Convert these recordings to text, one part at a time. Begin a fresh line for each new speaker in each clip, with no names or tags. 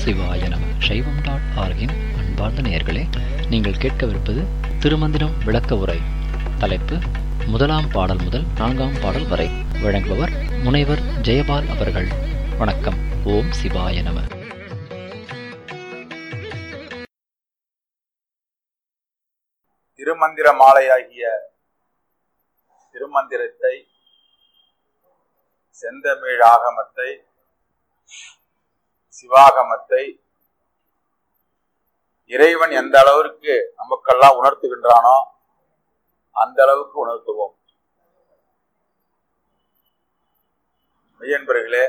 சிவாய நம சைவம் டாட் ஆர்கின் அன்பார்ந்த நேயர்களே நீங்கள் கேட்கவிருப்பது திருமந்திரம் விளக்க உரை தலைப்பு முதலாம் பாடல் முதல் நான்காம் பாடல் வரை வழங்குபவர் முனைவர் ஜெயபால் அவர்கள் வணக்கம் ஓம் சிவாய நம
திருமந்திர மாலையாகிய திருமந்திரத்தை செந்தமிழ் ஆகமத்தை சிவாகமத்தை இறைவன் எந்த அளவிற்கு நமக்கெல்லாம் உணர்த்துகின்றானோ அந்த அளவுக்கு உணர்த்துவோம் மெய்யன்பர்களே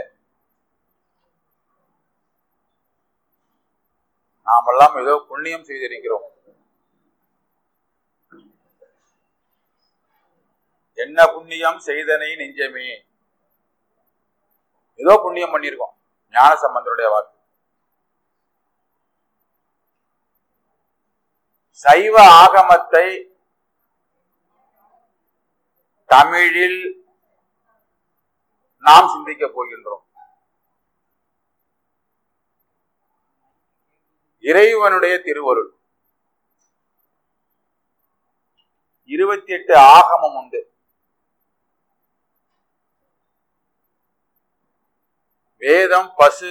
நாமெல்லாம் ஏதோ புண்ணியம் செய்திருக்கிறோம் என்ன புண்ணியம் செய்தனை நெஞ்சமே ஏதோ புண்ணியம் பண்ணியிருக்கோம் ஞான சம்பந்தருடைய வாக்கு சைவ ஆகமத்தை தமிழில் நாம் சிந்திக்க போகின்றோம் இறைவனுடைய திருவருள் இருபத்தி எட்டு ஆகமம் உண்டு வேதம் பசு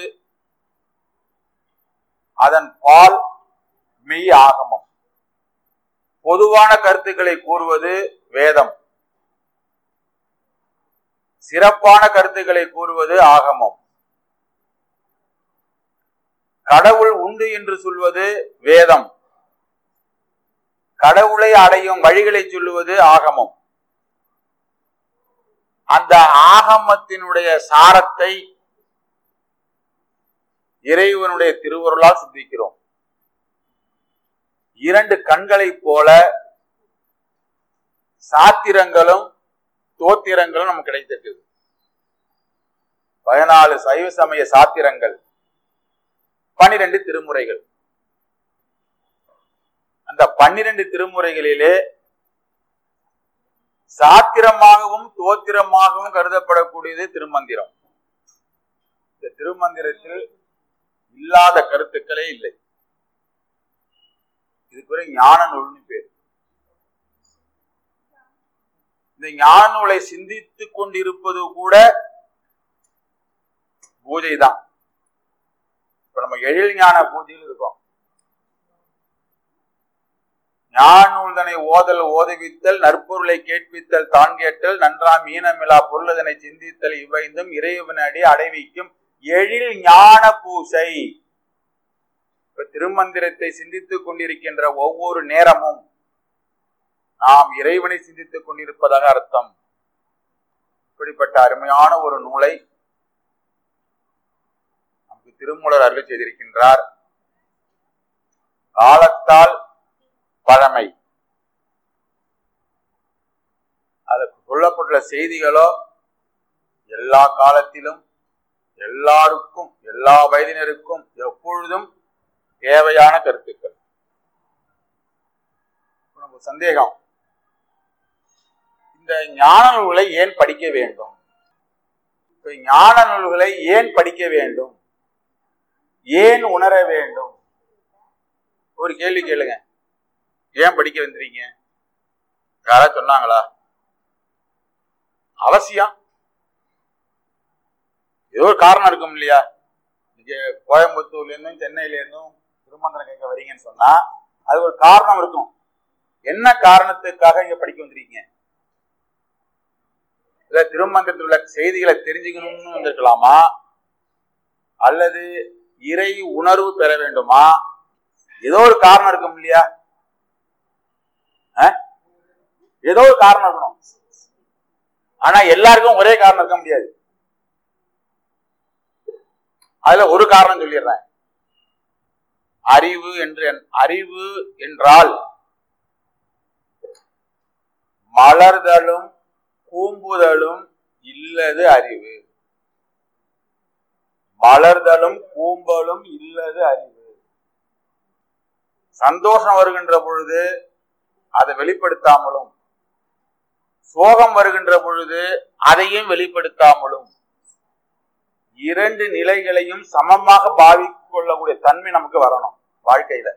அதன் பால் மெய் ஆகமம் பொதுவான கருத்துக்களை கூறுவது வேதம் சிறப்பான கருத்துக்களை கூறுவது ஆகமம் கடவுள் உண்டு என்று சொல்வது வேதம் கடவுளை அடையும் வழிகளை சொல்லுவது ஆகமம் அந்த ஆகமத்தினுடைய சாரத்தை இறைவனுடைய திருவருளால் சிந்திக்கிறோம் இரண்டு கண்களைப் போல சாத்திரங்களும் தோத்திரங்களும் நமக்கு கிடைத்திருக்குது பதினாலு சைவ சமய சாத்திரங்கள் பனிரெண்டு திருமுறைகள் அந்த பன்னிரண்டு திருமுறைகளிலே சாத்திரமாகவும் தோத்திரமாகவும் கருதப்படக்கூடியது திருமந்திரம் இந்த திருமந்திரத்தில் இல்லாத கருத்துக்களே இல்லை இதுக்கு பேரு ஞான நூல்னு பேர் இந்த ஞான நூலை சிந்தித்துக் கொண்டிருப்பது கூட பூஜை தான் இப்ப நம்ம எழில் ஞான பூஜையில் இருக்கோம் ஞான நூல்தனை ஓதல் ஓதுவித்தல் நற்பொருளை கேட்பித்தல் தான் கேட்டல் நன்றாம் ஈனமிலா பொருளதனை சிந்தித்தல் இவைந்தும் இறைவனடி அடைவிக்கும் எழில் ஞான பூசை இப்ப திருமந்திரத்தை சிந்தித்துக் கொண்டிருக்கின்ற ஒவ்வொரு நேரமும் நாம் இறைவனை சிந்தித்துக் கொண்டிருப்பதாக அர்த்தம் இப்படிப்பட்ட அருமையான ஒரு நூலை நமக்கு திருமூலர் அருள் செய்திருக்கின்றார் காலத்தால் பழமை அதற்கு சொல்லப்பட்டுள்ள செய்திகளோ எல்லா காலத்திலும் எல்லாருக்கும் எல்லா வயதினருக்கும் எப்பொழுதும் தேவையான கருத்துக்கள் நமக்கு சந்தேகம் இந்த ஞான நூல்களை ஏன் படிக்க வேண்டும் இப்ப ஞான நூல்களை ஏன் படிக்க வேண்டும் ஏன் உணர வேண்டும் ஒரு கேள்வி கேளுங்க ஏன் படிக்க வந்துறீங்க யாராவது சொன்னாங்களா அவசியம் ஏதோ ஒரு காரணம் இருக்கும் இல்லையா நீங்க கோயம்புத்தூர்ல இருந்தும் சென்னையில இருந்தும் திருமந்திரம் கேட்க வரீங்கன்னு சொன்னா அது ஒரு காரணம் இருக்கும் என்ன காரணத்துக்காக இங்க படிக்க வந்திருக்கீங்க இல்ல திருமந்திரத்தில் உள்ள செய்திகளை தெரிஞ்சுக்கணும்னு வந்திருக்கலாமா அல்லது இறை உணர்வு பெற வேண்டுமா ஏதோ ஒரு காரணம் இருக்கும் இல்லையா ஏதோ ஒரு காரணம் இருக்கணும் ஆனா எல்லாருக்கும் ஒரே காரணம் இருக்க முடியாது அதுல ஒரு காரணம் சொல்லிடுறேன் அறிவு என்று அறிவு என்றால் மலர்தலும் கூம்புதலும் இல்லது அறிவு மலர்தலும் கூம்பலும் இல்லது அறிவு சந்தோஷம் வருகின்ற பொழுது அதை வெளிப்படுத்தாமலும் சோகம் வருகின்ற பொழுது அதையும் வெளிப்படுத்தாமலும் இரண்டு நிலைகளையும் சமமாக பாவிக்கொள்ள கொள்ளக்கூடிய தன்மை நமக்கு வரணும் வாழ்க்கையில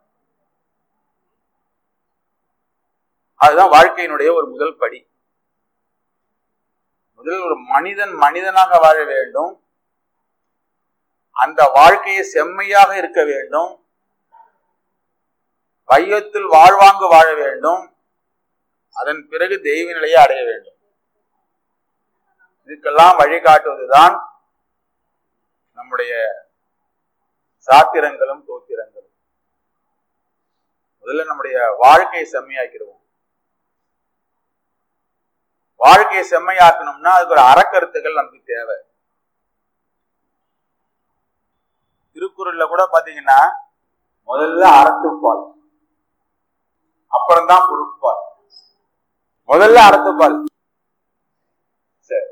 அதுதான் வாழ்க்கையினுடைய ஒரு முதல் படி முதல் ஒரு மனிதன் மனிதனாக வாழ வேண்டும் அந்த வாழ்க்கையை செம்மையாக இருக்க வேண்டும் வையத்தில் வாழ்வாங்கு வாழ வேண்டும் அதன் பிறகு தெய்வ நிலையை அடைய வேண்டும் இதுக்கெல்லாம் வழிகாட்டுவதுதான் நம்முடைய சாத்திரங்களும் தோத்திரங்களும் முதல்ல நம்முடைய வாழ்க்கையை செம்மையாக்கிடுவோம் வாழ்க்கையை செம்மையாக்கணும்னா அதுக்கு ஒரு அறக்கருத்துகள் நமக்கு தேவை திருக்குறள்ல கூட பாத்தீங்கன்னா முதல்ல அறத்துப்பால் அப்புறம்தான் பொருட்பால் முதல்ல அறத்துப்பால் சரி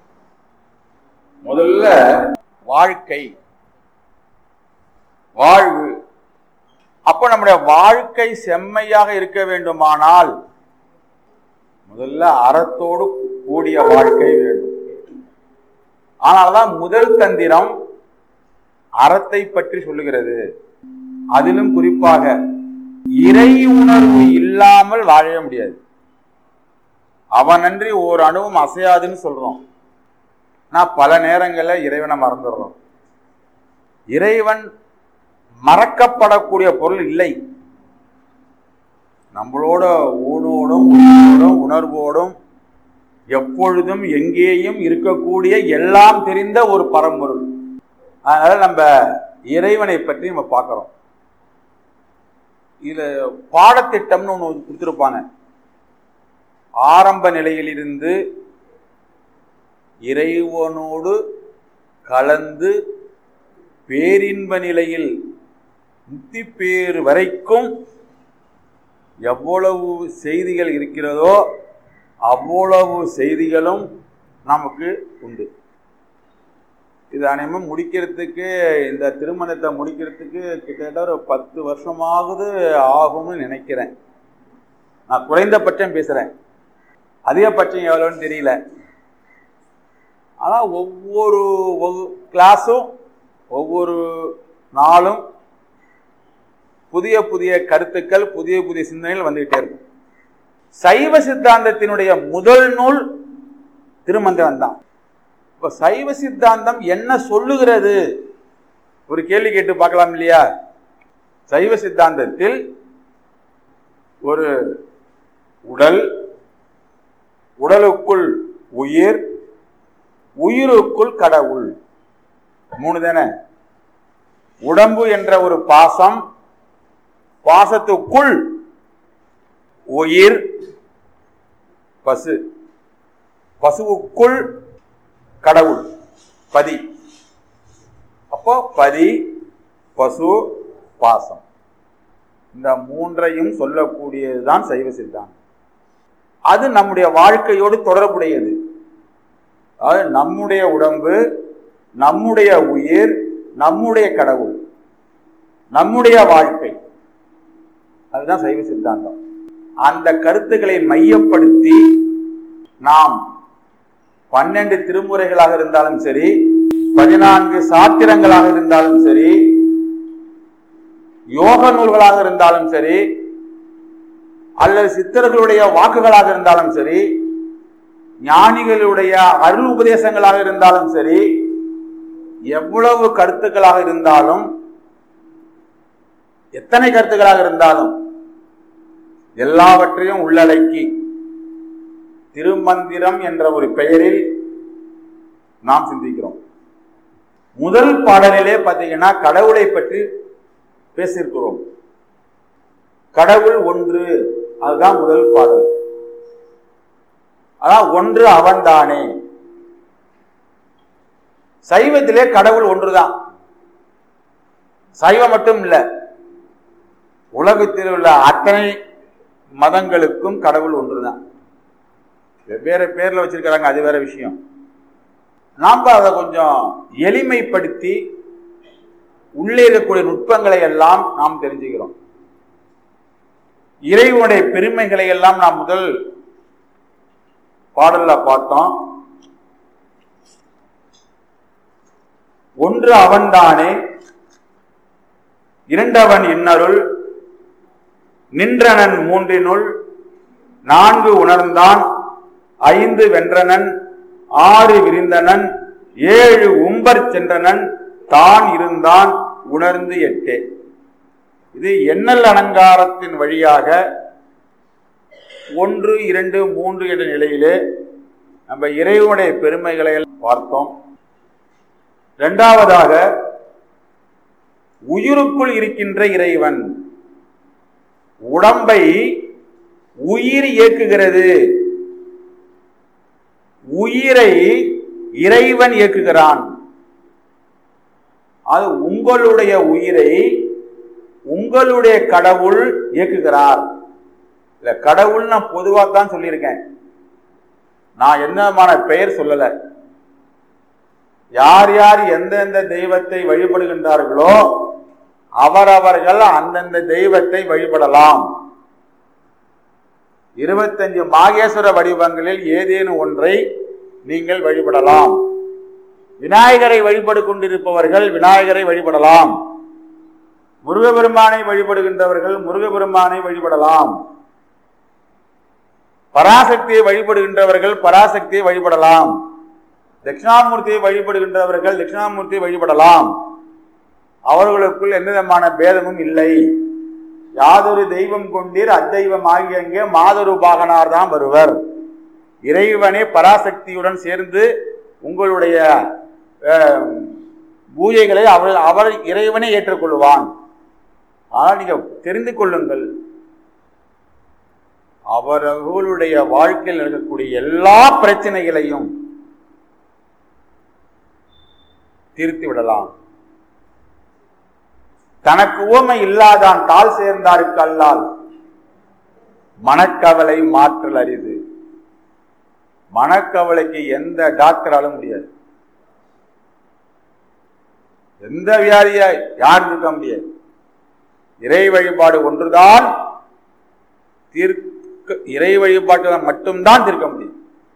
முதல்ல வாழ்க்கை வாழ்வு அப்ப நம்முடைய வாழ்க்கை செம்மையாக இருக்க வேண்டுமானால் முதல்ல அறத்தோடு கூடிய வாழ்க்கை வேண்டும் ஆனால்தான் முதல் தந்திரம் அறத்தை பற்றி சொல்லுகிறது அதிலும் குறிப்பாக இறை உணர்வு இல்லாமல் வாழவே முடியாது அவனன்றி ஓர் அணுவும் அசையாதுன்னு சொல்றோம் நான் பல நேரங்களில் இறைவனை மறந்துடுறோம் இறைவன் மறக்கப்படக்கூடிய பொருள் இல்லை நம்மளோட ஊனோடும் உயிரோடும் உணர்வோடும் எப்பொழுதும் எங்கேயும் இருக்கக்கூடிய எல்லாம் தெரிந்த ஒரு பரம்பொருள் அதனால நம்ம இறைவனை பற்றி நம்ம பார்க்கிறோம் இதுல பாடத்திட்டம்னு ஒன்று கொடுத்துருப்பாங்க ஆரம்ப நிலையிலிருந்து இறைவனோடு கலந்து பேரின்ப நிலையில் முக்தி பேறு வரைக்கும் எவ்வளவு செய்திகள் இருக்கிறதோ அவ்வளவு செய்திகளும் நமக்கு உண்டு இது அனைவரும் முடிக்கிறதுக்கு இந்த திருமணத்தை முடிக்கிறதுக்கு கிட்டத்தட்ட ஒரு பத்து வருஷமாகுது ஆகும்னு நினைக்கிறேன் நான் குறைந்தபட்சம் பேசுகிறேன் அதிகபட்சம் எவ்வளோன்னு தெரியல ஆனால் ஒவ்வொரு கிளாஸும் ஒவ்வொரு நாளும் புதிய புதிய கருத்துக்கள் புதிய புதிய சிந்தனைகள் வந்துகிட்டே இருக்கும் சைவ சித்தாந்தத்தினுடைய முதல் நூல் திருமந்திரம் தான் இப்ப சைவ சித்தாந்தம் என்ன சொல்லுகிறது ஒரு கேள்வி கேட்டு பார்க்கலாம் இல்லையா சைவ சித்தாந்தத்தில் ஒரு உடல் உடலுக்குள் உயிர் உயிருக்குள் கடவுள் மூணு தானே உடம்பு என்ற ஒரு பாசம் பாசத்துக்குள் உயிர் பசு பசுவுக்குள் கடவுள் பதி அப்போ பதி பசு பாசம் இந்த மூன்றையும் சொல்லக்கூடியதுதான் சைவ சித்தாந்தம் அது நம்முடைய வாழ்க்கையோடு தொடர்புடையது அதாவது நம்முடைய உடம்பு நம்முடைய உயிர் நம்முடைய கடவுள் நம்முடைய வாழ்க்கை அதுதான் சைவ சித்தாந்தம் அந்த கருத்துக்களை மையப்படுத்தி நாம் பன்னெண்டு திருமுறைகளாக இருந்தாலும் சரி பதினான்கு சாத்திரங்களாக இருந்தாலும் சரி யோக நூல்களாக இருந்தாலும் சரி அல்லது சித்தர்களுடைய வாக்குகளாக இருந்தாலும் சரி ஞானிகளுடைய அருள் உபதேசங்களாக இருந்தாலும் சரி எவ்வளவு கருத்துக்களாக இருந்தாலும் எத்தனை கருத்துக்களாக இருந்தாலும் எல்லாவற்றையும் உள்ளடக்கி திருமந்திரம் என்ற ஒரு பெயரில் நாம் சிந்திக்கிறோம் முதல் பாடலிலே பார்த்தீங்கன்னா கடவுளை பற்றி பேசியிருக்கிறோம் கடவுள் ஒன்று அதுதான் முதல் பாடல் அதான் ஒன்று அவன்தானே சைவத்திலே கடவுள் ஒன்றுதான் சைவம் மட்டும் இல்ல உலகத்தில் உள்ள அத்தனை மதங்களுக்கும் கடவுள் ஒன்றுதான் வெவ்வேறு பேர்ல வச்சிருக்கிறாங்க அது வேற விஷயம் நாம் அதை கொஞ்சம் எளிமைப்படுத்தி உள்ளே இருக்கக்கூடிய நுட்பங்களை எல்லாம் நாம் தெரிஞ்சுக்கிறோம் இறைவனுடைய பெருமைகளை எல்லாம் நாம் முதல் பாடல்ல பார்த்தோம் ஒன்று அவன்தானே இரண்டவன் இன்னருள் நின்றனன் மூன்றினுள் நான்கு உணர்ந்தான் ஐந்து வென்றனன் ஆறு விரிந்தனன் ஏழு உம்பர் சென்றனன் தான் இருந்தான் உணர்ந்து எட்டே இது எண்ணல் அலங்காரத்தின் வழியாக ஒன்று இரண்டு மூன்று என்ற நிலையிலே நம்ம இறைவனுடைய பெருமைகளை பார்த்தோம் இரண்டாவதாக உயிருக்குள் இருக்கின்ற இறைவன் உடம்பை உயிர் இயக்குகிறது உயிரை இறைவன் இயக்குகிறான் அது உங்களுடைய உயிரை உங்களுடைய கடவுள் இயக்குகிறார் இல்ல கடவுள் நான் பொதுவா தான் சொல்லியிருக்கேன் நான் என்னமான பெயர் சொல்லல யார் யார் எந்தெந்த தெய்வத்தை வழிபடுகின்றார்களோ அவரவர்கள் அந்தந்த தெய்வத்தை வழிபடலாம் இருபத்தஞ்சு மாகேஸ்வர வடிவங்களில் ஏதேனும் ஒன்றை நீங்கள் வழிபடலாம் விநாயகரை வழிபடு கொண்டிருப்பவர்கள் விநாயகரை வழிபடலாம் முருகபெருமானை வழிபடுகின்றவர்கள் முருகபெருமானை வழிபடலாம் பராசக்தியை வழிபடுகின்றவர்கள் பராசக்தியை வழிபடலாம் தட்சிணாமூர்த்தியை வழிபடுகின்றவர்கள் தட்சிணாமூர்த்தியை வழிபடலாம் அவர்களுக்குள் எந்த விதமான பேதமும் இல்லை யாதொரு தெய்வம் கொண்டீர் அத்தெய்வம் ஆகியங்கே மாதொரு பாகனார் தான் வருவர் இறைவனே பராசக்தியுடன் சேர்ந்து உங்களுடைய அஹ், பூஜைகளை அவர் அவர் இறைவனே ஏற்றுக்கொள்வான் ஆனால் நீங்க தெரிந்து கொள்ளுங்கள் அவரவர்களுடைய வாழ்க்கையில் இருக்கக்கூடிய எல்லா பிரச்சனைகளையும் தீர்த்து விடலாம் தனக்கு உவமை இல்லாதான் கால் சேர்ந்தாருக்கு அல்லால் மனக்கவலை மாற்றல் அரிது மனக்கவலைக்கு எந்த டாக்டராலும் முடியாது எந்த வியாதியா யாரும் இருக்க முடியாது இறை வழிபாடு ஒன்றுதான் தீர்க்க இறை வழிபாட்டில் மட்டும்தான் தீர்க்க முடியும்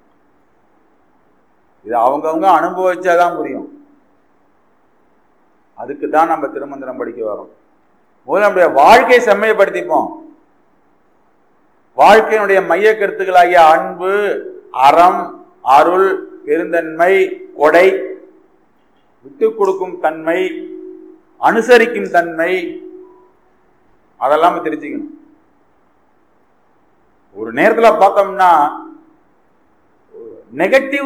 இது அவங்கவுங்க அனுபவிச்சாதான் புரியும் அதுக்கு தான் நம்ம திருமந்திரம் படிக்க வரோம் முதல்ல நம்முடைய வாழ்க்கையை செம்மைப்படுத்திப்போம் வாழ்க்கையினுடைய மைய கருத்துக்களாகிய அன்பு அறம் அருள் பெருந்தன்மை கொடை விட்டு கொடுக்கும் தன்மை அனுசரிக்கும் தன்மை அதெல்லாம் நம்ம தெரிஞ்சுக்கணும் ஒரு நேரத்தில் பார்த்தோம்னா நெகட்டிவ்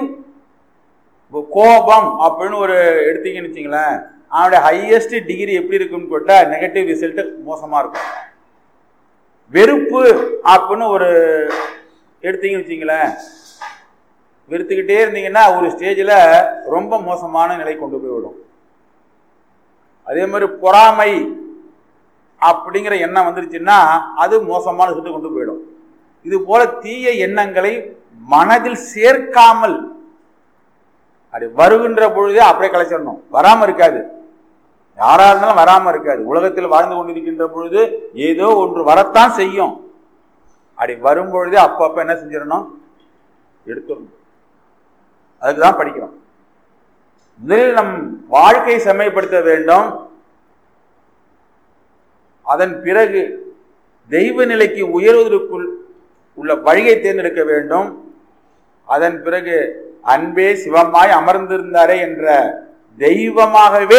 கோபம் அப்படின்னு ஒரு எடுத்தீங்கன்னு வச்சுங்களேன் அவனுடைய ஹையஸ்ட் டிகிரி எப்படி இருக்குன்னு கேட்டால் நெகட்டிவ் ரிசல்ட் மோசமாக இருக்கும் வெறுப்பு அப்படின்னு ஒரு எடுத்தீங்கன்னு வச்சுங்களேன் வெறுத்துக்கிட்டே இருந்தீங்கன்னா ஒரு ஸ்டேஜில் ரொம்ப மோசமான நிலை கொண்டு போய் விடும் அதே மாதிரி பொறாமை அப்படிங்கிற எண்ணம் வந்துருச்சுன்னா அது மோசமான சுட்டு கொண்டு போயிடும் இது போல தீய எண்ணங்களை மனதில் சேர்க்காமல் அப்படி வருகின்ற பொழுதே அப்படியே கலைச்சிடணும் வராம இருக்காது யாரா இருந்தாலும் வராம இருக்காது உலகத்தில் வாழ்ந்து கொண்டிருக்கின்ற பொழுது ஏதோ ஒன்று வரத்தான் செய்யும் அப்படி வரும் பொழுதே அப்பப்ப என்ன செஞ்சிடணும் எடுத்துடணும் அதுக்கு தான் படிக்கிறோம் முதலில் நம் வாழ்க்கையை செம்மைப்படுத்த வேண்டும் அதன் பிறகு தெய்வ நிலைக்கு உயர்வதற்குள் உள்ள வழியை தேர்ந்தெடுக்க வேண்டும் அதன் பிறகு அன்பே சிவமாய் அமர்ந்திருந்தாரே என்ற தெய்வமாகவே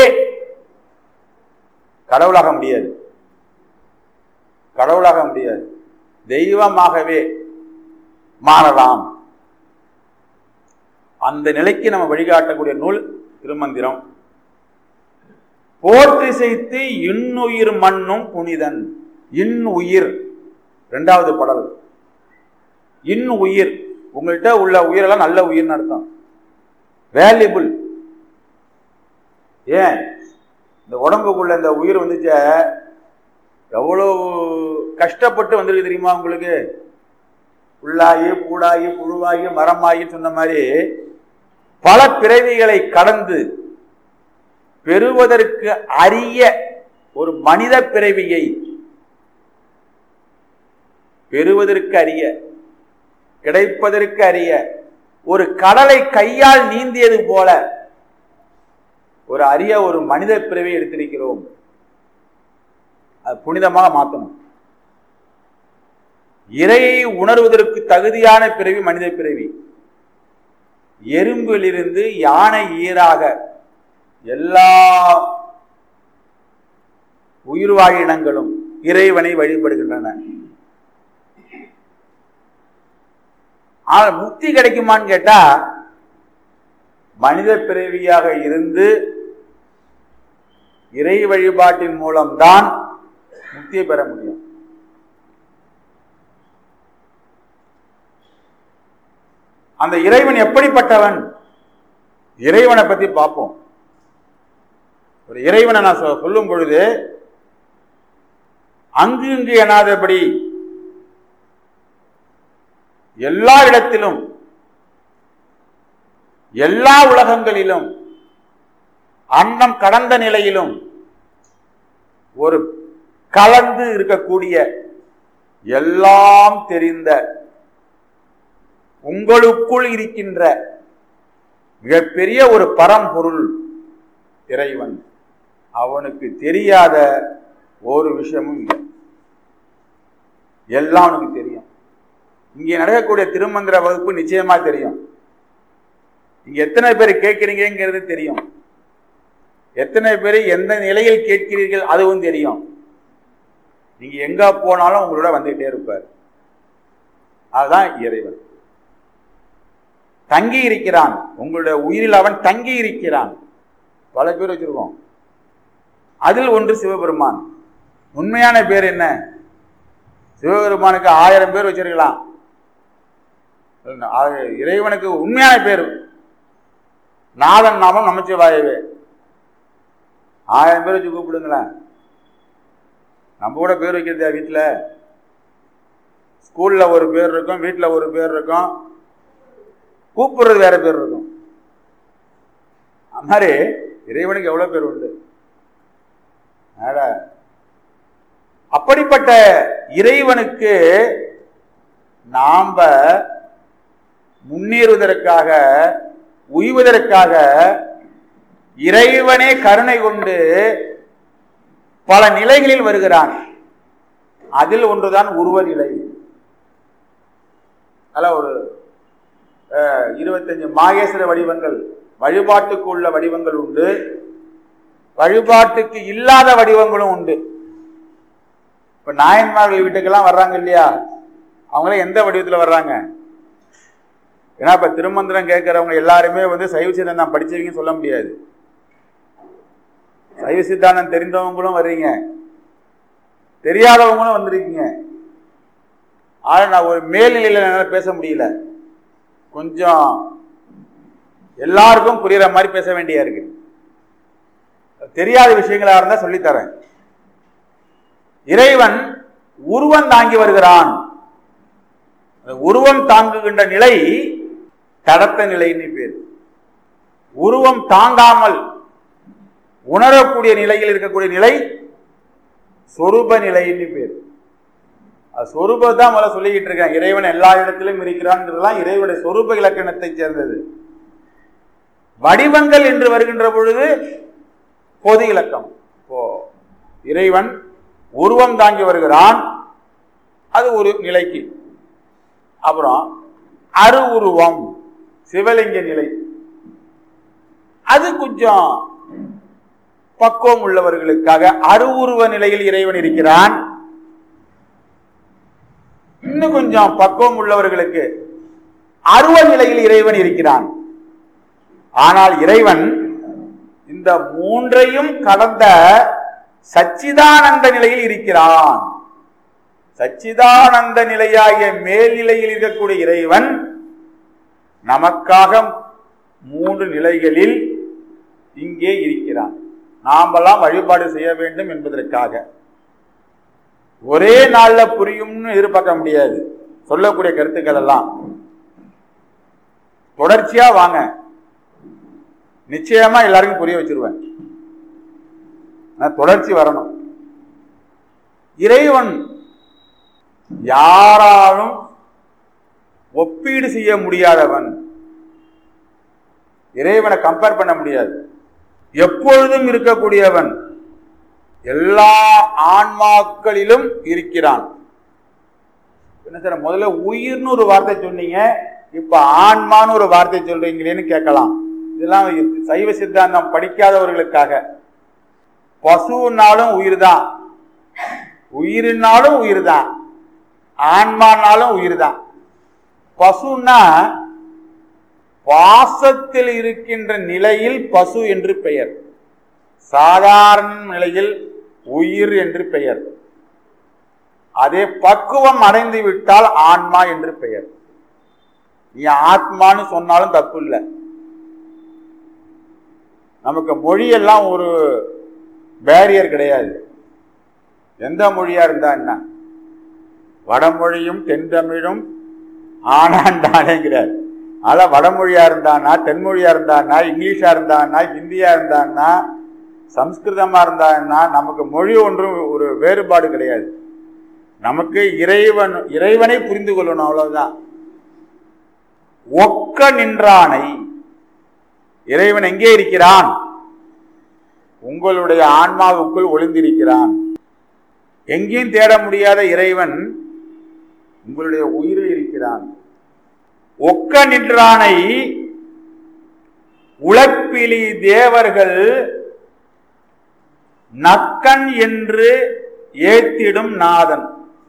கடவுளாக முடியாது கடவுளாக முடியாது தெய்வமாகவே மாறலாம் அந்த நிலைக்கு நம்ம வழிகாட்டக்கூடிய நூல் திருமந்திரம் போற்றி செய்து இன்னுயிர் மண்ணும் புனிதன் இன் உயிர் இரண்டாவது பாடல் இன் உயிர் உங்கள்கிட்ட உள்ள உயிரெல்லாம் நல்ல உயிர்னு அர்த்தம் வேல்யூபிள் ஏன் இந்த உடம்புக்குள்ள இந்த உயிர் வந்துச்ச எவ்வளோ கஷ்டப்பட்டு வந்திருக்கு தெரியுமா உங்களுக்கு புல்லாகி பூடாகி புழுவாகி மரமாகி சொன்ன மாதிரி பல பிறவிகளை கடந்து பெறுவதற்கு அரிய ஒரு மனித பிறவியை பெறுவதற்கு அரிய கிடைப்பதற்கு அரிய ஒரு கடலை கையால் நீந்தியது போல ஒரு அரிய ஒரு மனித பிறவி எடுத்திருக்கிறோம் அது புனிதமாக மாற்றணும் இறையை உணர்வதற்கு தகுதியான பிறவி மனித பிறவி எறும்பிலிருந்து யானை ஈராக எல்லா உயிர்வாழினங்களும் இறைவனை வழிபடுகின்றன ஆனால் முக்தி கிடைக்குமான்னு கேட்டா மனித பிறவியாக இருந்து இறை வழிபாட்டின் மூலம்தான் முக்தியை பெற முடியும் அந்த இறைவன் எப்படிப்பட்டவன் இறைவனை பத்தி பார்ப்போம் ஒரு இறைவனை நான் சொ- சொல்லும் பொழுது அங்கு இங்கு எனாதபடி எல்லா இடத்திலும் எல்லா உலகங்களிலும் அன்னம் கடந்த நிலையிலும் ஒரு கலந்து இருக்கக்கூடிய எல்லாம் தெரிந்த உங்களுக்குள் இருக்கின்ற மிகப்பெரிய ஒரு பரம்பொருள் இறைவன் அவனுக்கு தெரியாத ஒரு விஷயமும் இல்லை எல்லாம் அவனுக்கு தெரியும் இங்கே நடக்கக்கூடிய திருமந்திர வகுப்பு நிச்சயமா தெரியும் இங்க எத்தனை பேர் கேட்கிறீங்கிறது தெரியும் எத்தனை பேர் எந்த நிலையில் கேட்கிறீர்கள் அதுவும் தெரியும் நீங்க எங்க போனாலும் உங்களோட வந்துகிட்டே இருப்பார் அதுதான் இறைவன் தங்கி இருக்கிறான் உங்களுடைய உயிரில் அவன் தங்கி இருக்கிறான் பல பேர் வச்சிருக்கோம் அதில் ஒன்று சிவபெருமான் உண்மையான பேர் என்ன சிவபெருமானுக்கு ஆயிரம் பேர் வச்சிருக்கலாம் ஆ- இறைவனுக்கு உண்மையான பேர் நாதன் நாமம் நமச்சிவாயவே ஆயிரம் பேர் வச்சு கூப்பிடுங்களேன் நம்ம கூட பேர் வைக்கிறதா வீட்டில் ஸ்கூல்ல ஒரு பேர் இருக்கும் வீட்டில் ஒரு பேர் இருக்கும் கூப்பிடுறது வேற பேர் இருக்கும் அது மாதிரி இறைவனுக்கு எவ்வளவு பேர் உண்டு அதனால அப்படிப்பட்ட இறைவனுக்கு நாம முன்னேறுவதற்காக உய்வதற்காக இறைவனே கருணை கொண்டு பல நிலைகளில் வருகிறான் அதில் ஒன்றுதான் உருவ நிலை அதில் ஒரு அஹ், இருபத்தஞ்சு மாகேஸ்வர வடிவங்கள் வழிபாட்டுக்கு உள்ள வடிவங்கள் உண்டு வழிபாட்டுக்கு இல்லாத வடிவங்களும் உண்டு இப்ப நாயன்மார்கள் வீட்டுக்கெல்லாம் வர்றாங்க இல்லையா அவங்களே எந்த வடிவத்துல வர்றாங்க ஏன்னா இப்ப திருமந்திரம் கேட்கறவங்க எல்லாருமே வந்து சைவ சித்தாந்தம் படிச்சவங்கன்னு சொல்ல முடியாது சைவ சித்தாந்தம் தெரிந்தவங்களும் வர்றீங்க தெரியாதவங்களும் வந்திருக்கீங்க ஆனா நான் ஒரு மேல்நிலையில என்னால பேச முடியல கொஞ்சம் எல்லாருக்கும் புரியுற மாதிரி பேச வேண்டியா இருக்கு தெரியாத விஷயங்களா இருந்தா சொல்லித்தரேன் இறைவன் உருவம் தாங்கி வருகிறான் அந்த உருவம் தாங்குகின்ற நிலை தடத்த நிலைன்னு பேர் உருவம் தாங்காமல் உணரக்கூடிய நிலையில் இருக்கக்கூடிய நிலை சொரூப நிலைன்னு பேர் அது சொரூபம் தான் முதல்ல சொல்லிக்கிட்டு இருக்கேன் இறைவன் எல்லா இடத்திலும் இருக்கிறான்ன்றதுலாம் இறைவனுடைய சொரூப இலக்கணத்தை சேர்ந்தது வடிவங்கள் என்று வருகின்ற பொழுது பொது இலக்கம் இப்போ இறைவன் உருவம் தாங்கி வருகிறான் அது ஒரு நிலைக்கு அப்புறம் அரு உருவம் சிவலிங்க நிலை அது கொஞ்சம் பக்குவம் உள்ளவர்களுக்காக அருவுருவ நிலையில் இறைவன் இருக்கிறான் இன்னும் கொஞ்சம் பக்குவம் உள்ளவர்களுக்கு அருவ நிலையில் இறைவன் இருக்கிறான் ஆனால் இறைவன் இந்த மூன்றையும் கடந்த சச்சிதானந்த நிலையில் இருக்கிறான் சச்சிதானந்த நிலையாகிய மேல்நிலையில் இருக்கக்கூடிய இறைவன் நமக்காக மூன்று நிலைகளில் இங்கே இருக்கிறான் நாமெல்லாம் வழிபாடு செய்ய வேண்டும் என்பதற்காக ஒரே நாள்ல புரியும்னு எதிர்பார்க்க முடியாது சொல்லக்கூடிய கருத்துக்கள் எல்லாம் தொடர்ச்சியா வாங்க நிச்சயமா எல்லாருக்கும் புரிய வச்சிருவேன் ஆனா தொடர்ச்சி வரணும் இறைவன் யாராலும் ஒப்பீடு செய்ய முடியாதவன் இறைவனை கம்பேர் பண்ண முடியாது எப்பொழுதும் இருக்கக்கூடியவன் எல்லா ஆன்மாக்களிலும் இருக்கிறான் என்ன சார் முதல்ல உயிர்னு ஒரு வார்த்தை சொன்னீங்க இப்ப ஆன்மான்னு ஒரு வார்த்தை சொல்றீங்களேன்னு கேட்கலாம் இதெல்லாம் சைவ சித்தாந்தம் படிக்காதவர்களுக்காக பசுனாலும் உயிர் தான் உயிரினாலும் உயிர் தான் ஆன்மானாலும் உயிர் தான் பசுன்னா பாசத்தில் இருக்கின்ற நிலையில் பசு என்று பெயர் சாதாரண நிலையில் உயிர் என்று பெயர் அதே பக்குவம் அடைந்து விட்டால் ஆன்மா என்று பெயர் நீ ஆத்மான்னு சொன்னாலும் தப்பு இல்லை நமக்கு மொழியெல்லாம் ஒரு பேரியர் கிடையாது எந்த மொழியா இருந்தா என்ன வடமொழியும் தென்தமிழும் ஆனாண்டானேங்கிறார் ஆனா வடமொழியா இருந்தானா தென்மொழியா இருந்தானா இங்கிலீஷா இருந்தானா ஹிந்தியா இருந்தானா சம்ஸ்கிருதமா இருந்தான்னா நமக்கு மொழி ஒன்றும் ஒரு வேறுபாடு கிடையாது நமக்கு இறைவன் இறைவனை புரிந்து கொள்ளணும் அவ்வளவுதான் ஒக்க நின்றானை இறைவன் எங்கே இருக்கிறான் உங்களுடைய ஆன்மாவுக்குள் ஒளிந்திருக்கிறான் எங்கேயும் தேட முடியாத இறைவன் உங்களுடைய உயிரில் இருக்கிறான் ஒக்க நின்றானை உழப்பிலி தேவர்கள் நக்கன் என்று ஏத்திடும் நாதன்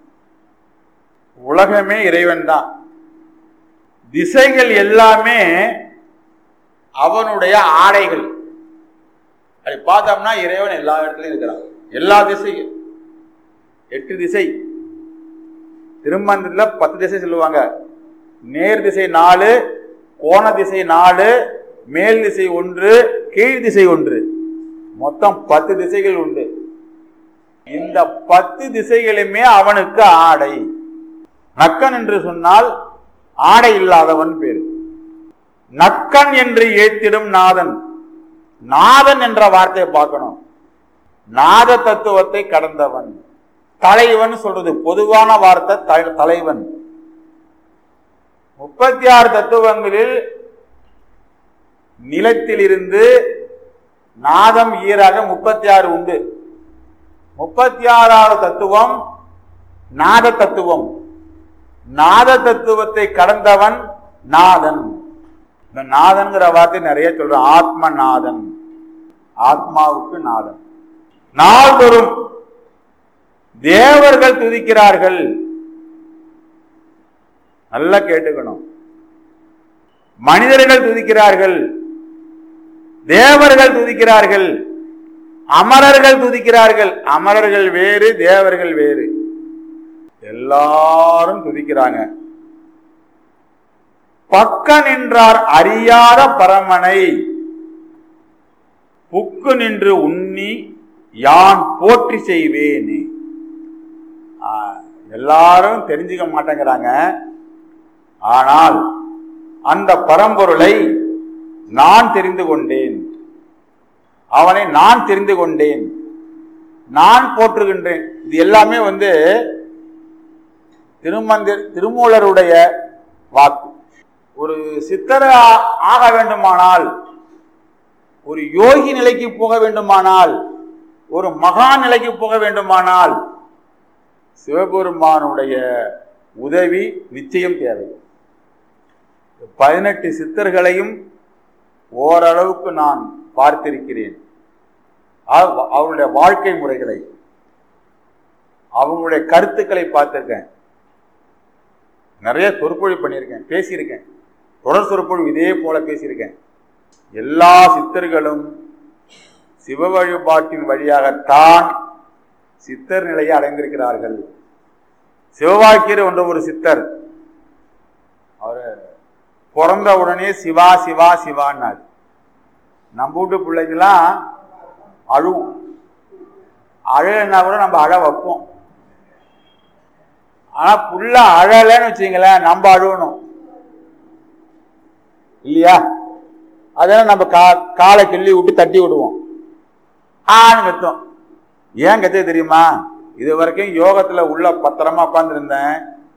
உலகமே இறைவன் தான் திசைகள் எல்லாமே அவனுடைய ஆடைகள் அப்படி பார்த்தோம்னா இறைவன் எல்லா இடத்துலயும் இருக்கிறான் எல்லா திசையும் எட்டு திசை திருமந்திரத்துல பத்து திசை சொல்லுவாங்க நேர் திசை நாலு கோண திசை நாலு மேல் திசை ஒன்று கீழ் திசை ஒன்று மொத்தம் பத்து திசைகள் உண்டு இந்த பத்து திசைகளுமே அவனுக்கு ஆடை நக்கன் என்று சொன்னால் ஆடை இல்லாதவன் பேரு நக்கன் என்று ஏத்திடும் நாதன் நாதன் என்ற வார்த்தையை பார்க்கணும் நாத தத்துவத்தை கடந்தவன் தலைவன் சொல்றது பொதுவான வார்த்தை த- தலைவன் முப்பத்தி ஆறு தத்துவங்களில் நிலத்திலிருந்து நாதம் ஈராக முப்பத்தி ஆறு உண்டு முப்பத்தி ஆறாவது தத்துவம் நாத தத்துவம் நாத தத்துவத்தை கடந்தவன் நாதன் இந்த நாதன்கிற வார்த்தை நிறைய சொல்றோம் ஆத்ம நாதன் ஆத்மாவுக்கு நாதன் நாள்தோறும் தேவர்கள் துதிக்கிறார்கள் நல்லா கேட்டுக்கணும் மனிதர்கள் துதிக்கிறார்கள் தேவர்கள் துதிக்கிறார்கள் அமரர்கள் துதிக்கிறார்கள் அமரர்கள் வேறு தேவர்கள் வேறு எல்லாரும் துதிக்கிறாங்க பக்க நின்றார் அறியாத பரமனை புக்கு நின்று உண்ணி யான் போற்றி செய்வேனே ஆ, எல்லாரும் தெரிஞ்சுக்க மாட்டேங்கிறாங்க ஆனால் அந்த பரம்பொருளை நான் தெரிந்து கொண்டேன் அவனை நான் தெரிந்து கொண்டேன் நான் போற்றுகின்றேன் இது எல்லாமே வந்து திருமந்திர திருமூலருடைய வாக்கு ஒரு சித்தர ஆக வேண்டுமானால் ஒரு யோகி நிலைக்கு போக வேண்டுமானால் ஒரு மகா நிலைக்கு போக வேண்டுமானால் சிவபெருமானுடைய உதவி நிச்சயம் தேவை பதினெட்டு சித்தர்களையும் ஓரளவுக்கு நான் பார்த்திருக்கிறேன் அவ- அவருடைய வாழ்க்கை முறைகளை அவங்களுடைய கருத்துக்களை பார்த்திருக்கேன் நிறைய சொற்பொழிவு பண்ணியிருக்கேன் பேசியிருக்கேன் தொடர் சொற்பொழிவு இதே போல பேசியிருக்கேன் எல்லா சித்தர்களும் சிவ வழிபாட்டின் வழியாகத்தான் சித்தர் நிலையை அடைந்திருக்கிறார்கள் சிவவாக்கியர் என்ற ஒரு சித்தர் அவர் பிறந்த உடனே சிவா சிவா சிவான்னார் நம்ம வீட்டு பிள்ளைங்களாம் அழுவும் அழலைன்னா கூட நம்ம அழ வைப்போம் ஆனா புள்ள அழலைன்னு வச்சுங்களேன் நம்ம அழுவணும் இல்லையா அதெல்லாம் நம்ம கா காலை கிள்ளி விட்டு தட்டி விடுவோம் ஆன்னு கத்தும் ஏன் கத்தே தெரியுமா இது வரைக்கும் யோகத்துல உள்ள பத்திரமா உட்காந்துருந்தேன்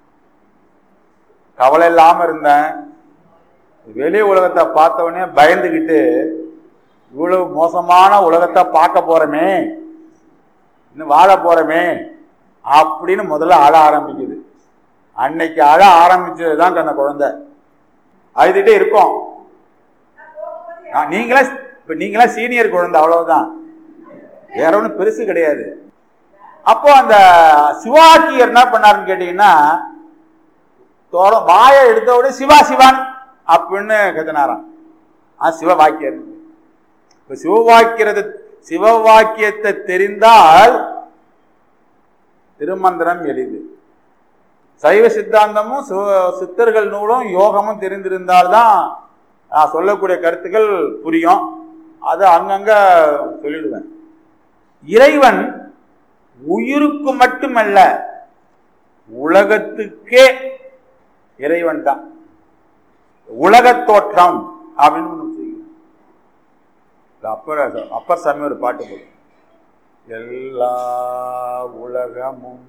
கவலை இல்லாம இருந்தேன் வெளி உலகத்தை பார்த்த உடனே பயந்துகிட்டு இவ்வளவு மோசமான உலகத்தை பார்க்க போறோமே இன்னும் வாழ போறோமே அப்படின்னு முதல்ல அழ ஆரம்பிக்குது அன்னைக்கு அழ ஆரம்பிச்சது தான் அந்த குழந்தை அழுதுகிட்டே இருக்கோம் நான் நீங்களா இப்ப நீங்களா சீனியர் குழந்தை அவ்வளவுதான் வேற ஒன்றும் பெருசு கிடையாது அப்போ அந்த சிவாக்கியர் என்ன பண்ணாருன்னு கேட்டீங்கன்னா தோட வாயை எடுத்த உடனே சிவா சிவான் அப்படின்னு கத்தினாராம் ஆ சிவவாக்கியர் இப்ப சிவவாக்கியத்தை சிவவாக்கியத்தை தெரிந்தால் திருமந்திரம் எளிது சைவ சித்தாந்தமும் சிவ- சித்தர்கள் நூலும் யோகமும் தெரிந்திருந்தால்தான் நான் சொல்லக்கூடிய கருத்துக்கள் புரியும் அதை அங்கங்க சொல்லிடுவேன் இறைவன் உயிருக்கு மட்டுமல்ல உலகத்துக்கே இறைவன் தான் உலகத் தோற்றம் அப்படின்னு ஒண்ணு வச்சுக்கோங்க. இந்த அப்பர் அப்பர் சாமி ஒரு பாட்டு போடும் எல்லா உலகமும்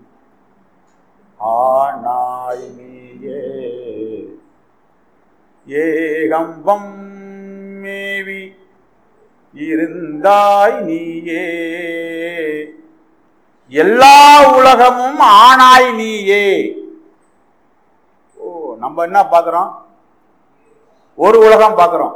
ஆனாய் நீயே ஏகம்பம் மேவி இருந்தாய் நீயே எல்லா உலகமும் ஆனாய் நீயே ஓ நம்ம என்ன பார்க்கிறோம் ஒரு உலகம் பார்க்கிறோம்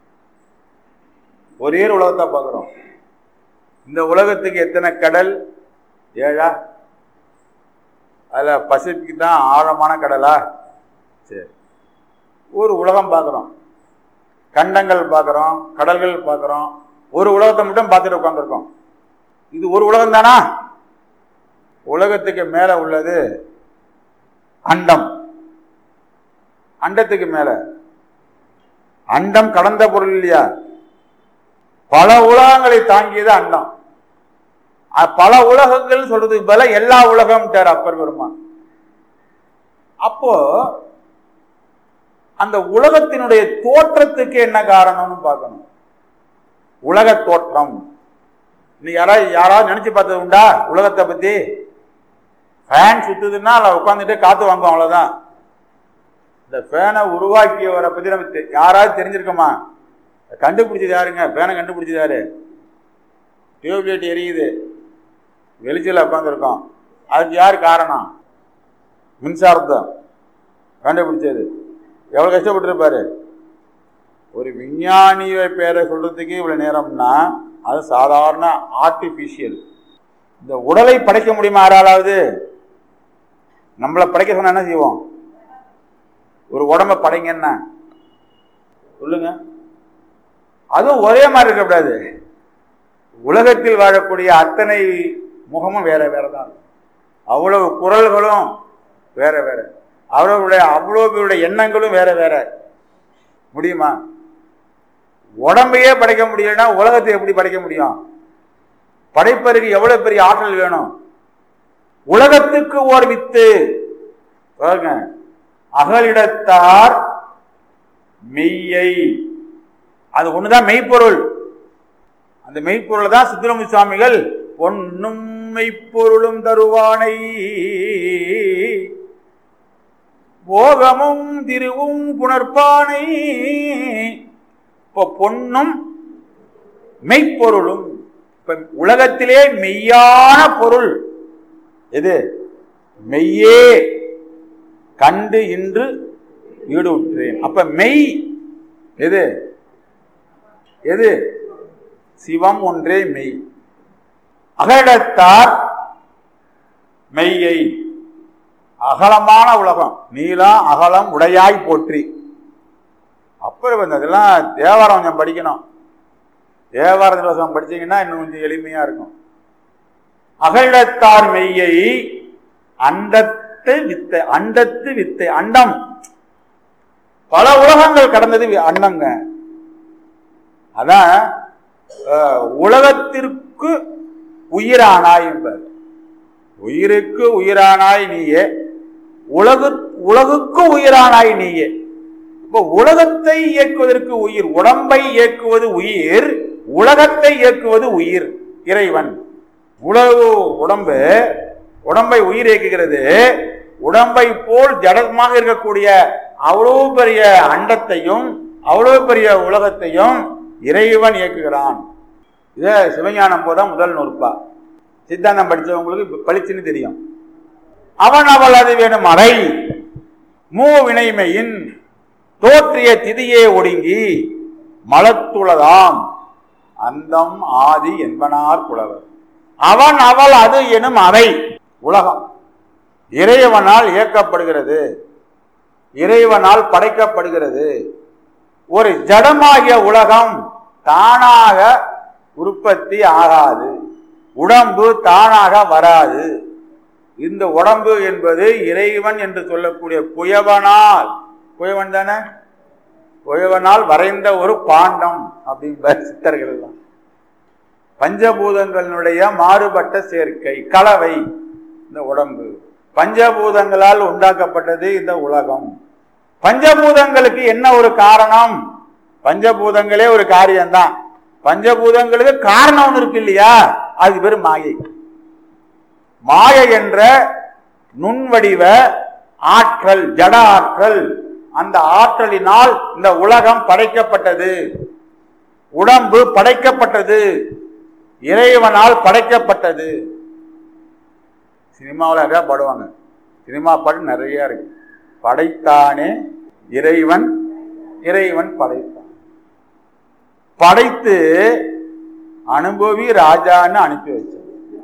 ஒரே ஒரு உலகத்தை பார்க்கிறோம் இந்த உலகத்துக்கு எத்தனை கடல் ஏழா அதில் பசிபிக் தான் ஆழமான கடலா சரி ஒரு உலகம் பார்க்குறோம் கண்டங்கள் பார்க்குறோம் கடல்கள் பார்க்குறோம் ஒரு உலகத்தை மட்டும் பார்த்துட்டு உட்காந்துருக்கோம் இது ஒரு உலகம் தானா உலகத்துக்கு மேலே உள்ளது அண்டம் அண்டத்துக்கு மேலே அண்டம் கடந்த பொருள் இல்லையா பல உலகங்களை தாங்கியது அண்டம் அ- பல உலகங்கள் சொல்றதுக்கு பதிலா எல்லா உலகம் அப்பர் பெருமான் அப்போ அந்த உலகத்தினுடைய தோற்றத்துக்கு என்ன காரணம்னு பார்க்கணும் உலக தோற்றம் நீ யாராவது யாராவது நினைச்சு பார்த்தது உண்டா உலகத்தை பத்தி ஃபேன் சுத்துதுன்னா அதில் உட்காந்துட்டு காத்து வாங்கும் அவ்வளவுதான் இந்த ஃபேனை உருவாக்கியவரை பத்தி நம்ம தெ- யாராவது தெரிஞ்சிருக்கோமா கண்டுபிடிச்சது யாருங்க ஃபேனை கண்டுபிடிச்சது யாரு டியூப்லைட் எரியுது வெளிச்சல உட்காந்துருக்கோம் அதுக்கு யார் காரணம் மின்சாரத்தை கண்டுபிடிச்சது எவ்வளோ கஷ்டப்பட்டிருப்பாரு ஒரு விஞ்ஞானிய பேரை சொல்றதுக்கு இவ்வளோ நேரம்னா அது சாதாரண ஆர்டிஃபிஷியல் இந்த உடலை படைக்க முடியுமா யாராலாவது நம்மளை படைக்க சொன்னா என்ன செய்வோம் ஒரு உடம்ப படைங்கன்னா சொல்லுங்க அதுவும் ஒரே மாதிரி இருக்கக்கூடாது உலகத்தில் வாழக்கூடிய அத்தனை முகமும் வேற வேற தான் இருக்கும். அவ்வளவு குரல்களும் வேற வேற அவர்களுடைய அவ்வளோ பேருடைய எண்ணங்களும் வேற வேற முடியுமா உடம்பையே படைக்க முடியலன்னா உலகத்தை எப்படி படைக்க முடியும் படைப்பதற்கு எவ்வளவு பெரிய ஆற்றல் வேணும் உலகத்துக்கு ஓர் வித்து பாருங்க அகலிடத்தார் மெய்யை அது ஒண்ணுதான் மெய்ப்பொருள் அந்த மெய்ப்பொருளை தான் சித்தராம சுவாமிகள் பொன்னும் மெய்ப்பொருளும் தருவானை போகமும் திருவும் புணர்ப்பானை இப்போ பொன்னும் மெய்ப்பொருளும் இப்ப உலகத்திலே மெய்யான பொருள் எது மெய்யே கண்டு இன்று ஈடுற்றேன் அப்ப மெய் எது எது சிவம் ஒன்றே மெய் அகடத்தார் மெய்யை அகலமான உலகம் நீளம் அகலம் உடையாய் போற்றி அப்புறம் வந்து அதெல்லாம் தேவாரம் கொஞ்சம் படிக்கணும் தேவார திவசம் படிச்சீங்கன்னா இன்னும் கொஞ்சம் எளிமையா இருக்கும் அகழத்தார் மெய்யை அண்டத்து வித்தை அண்டத்து வித்தை அண்டம் பல உலகங்கள் கடந்தது வி- அண்டங்க அதான் அஹ், உலகத்திற்கு உயிரானாய் என்பர் உயிருக்கு உயிரானாய் நீயே உலகு உலகுக்கு உயிரானாய் நீயே இப்போ உலகத்தை இயக்குவதற்கு உயிர் உடம்பை இயக்குவது உயிர் உலகத்தை இயக்குவது உயிர் இறைவன் உலகு உடம்பு உடம்பை உயிர் இயக்குகிறது உடம்பை போல் ஜடமாக இருக்கக்கூடிய அவ்வளவு பெரிய அண்டத்தையும் அவ்வளவு பெரிய உலகத்தையும் இறைவன் இயக்குகிறான் இத சிவஞானம் போதான் முதல் நூற்பா சித்தாந்தம் படிச்சவங்களுக்கு இப்ப பளிச்சுன்னு தெரியும் அவன் அவள் அது வேணும் அறை மூ வினைமையின் தோற்றிய திதியே ஒடுங்கி மலத்துளதாம் அந்தம் ஆதி என்பனார் புலவர் அவன் அவள் அது எனும் அறை உலகம் இறைவனால் இயக்கப்படுகிறது இறைவனால் படைக்கப்படுகிறது ஒரு ஜடமாகிய உலகம் தானாக உற்பத்தி ஆகாது உடம்பு தானாக வராது இந்த உடம்பு என்பது இறைவன் என்று சொல்லக்கூடிய குயவனால் குயவன் தானே குயவனால் வரைந்த ஒரு பாண்டம் அப்படின்ற சித்தர்கள் எல்லாம் பஞ்சபூதங்களுடைய மாறுபட்ட சேர்க்கை கலவை இந்த உடம்பு பஞ்சபூதங்களால் உண்டாக்கப்பட்டது இந்த உலகம் பஞ்சபூதங்களுக்கு என்ன ஒரு காரணம் பஞ்சபூதங்களே ஒரு காரியம்தான் பஞ்சபூதங்களுக்கு காரணம் ஒன்று இருக்கு இல்லையா அது பேர் மாயை மாயை என்ற நுண்வடிவ ஆற்றல் ஜட ஆற்றல் அந்த ஆற்றலினால் இந்த உலகம் படைக்கப்பட்டது உடம்பு படைக்கப்பட்டது இறைவனால் படைக்கப்பட்டது சினிமாவில் நிறையா பாடுவாங்க சினிமா பாட்டு நிறைய இருக்கு படைத்தானே இறைவன் இறைவன் படைத்தான் படைத்து அனுபவி ராஜான்னு அனுப்பி வச்சான்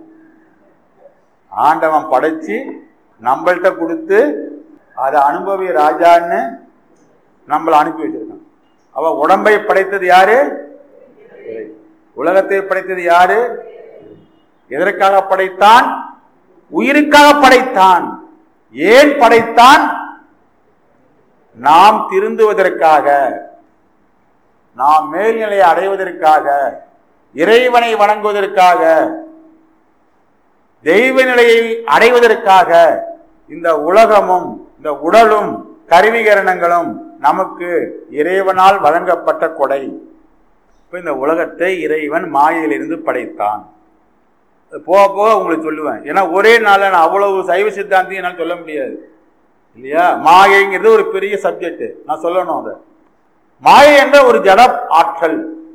ஆண்டவன் படைச்சு நம்மள்கிட்ட கொடுத்து அதை அனுபவி ராஜான்னு நம்மளை அனுப்பி வச்சிருக்கான் அவ உடம்பை படைத்தது யாரு உலகத்தை படைத்தது யாரு எதற்காக படைத்தான் உயிருக்காக படைத்தான் ஏன் படைத்தான் நாம் திருந்துவதற்காக நாம் மேல்நிலையை அடைவதற்காக இறைவனை வணங்குவதற்காக தெய்வ நிலையை அடைவதற்காக இந்த உலகமும் இந்த உடலும் கருவிகரணங்களும் நமக்கு இறைவனால் வழங்கப்பட்ட கொடை இப்ப இந்த உலகத்தை இறைவன் மாயையிலிருந்து படைத்தான் போக போக உங்களுக்கு சொல்லுவேன் ஏன்னா ஒரே நாளில் நான் அவ்வளவு சைவ சித்தாந்தி என்னால் சொல்ல முடியாது இல்லையா மாயைங்கிறது ஒரு பெரிய சப்ஜெக்ட் நான் சொல்லணும் அதை மாயை என்ற ஒரு ஜட ஆற்றல்